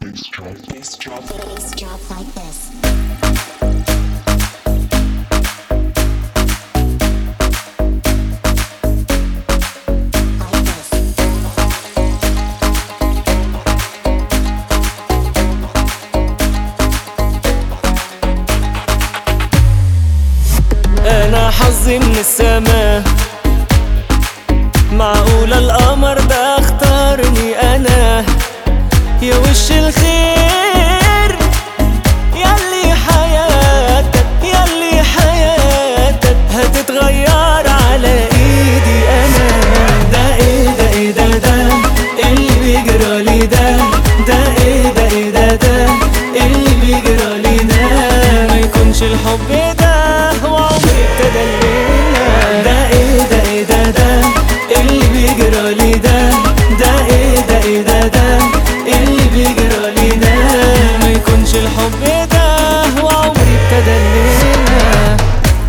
Bass drop, bass drop. Bass drop like this. Like this. انا حظي من السما معقول القمر ده اختارني انا يا وش الخير ياللي حياتك ياللي حياتك هتتغير على ايدي انا ده ايه ده ايه ده ده اللي بيجرالي ده ده ايه ده ايه ده ده اللي بيجرالي ده ما يكونش الحب ده وعمري ابتدى الليلة ده ايه ده ايه ده ده اللي بيجرالي ده ده ايه ده ايه ده ده اللي بيجرالي ده ما يكونش الحب ده وعمري ابتدى الليلة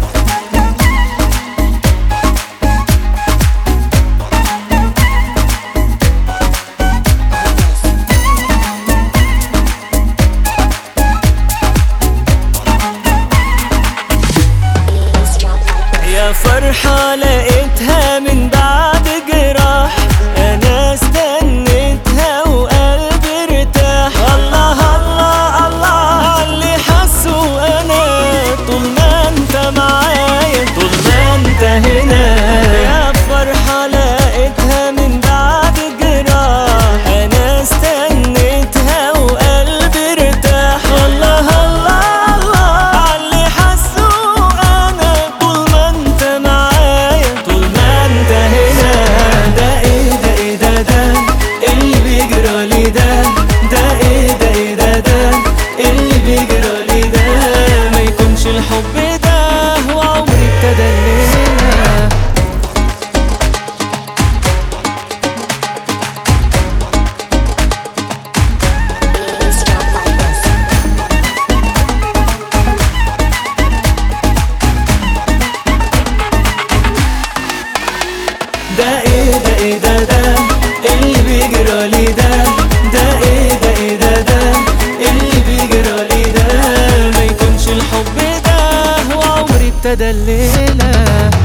Bass drop like this. يا فرحة لقيتها من بعد جراح أنا استنيتها وقلبي ارتاح الله الله الله عاللي حاسه أنا طول ما أنت معايا طول ما أنت هنا يا فرحة لقيتها من بعد جراح أنا استنيتها وقلبي ارتاح الله الله الله عاللي حاسه أنا طول ما أنت معايا طول ما أنت هنا ده إيه ده إيه ده ده اللي بيجرالي ده ده إيه ده إيه ده ده اللي بيجرالي ده ما يكونش الحب ده وعمري ابتدى الليلة Bass drop like this. ده ايه ده ايه ده ده اللي بيجرالي ده ده ايه ده ايه ده ده اللي بيجرالي ده ما يكونش الحب ده وعمري ابتدى الليله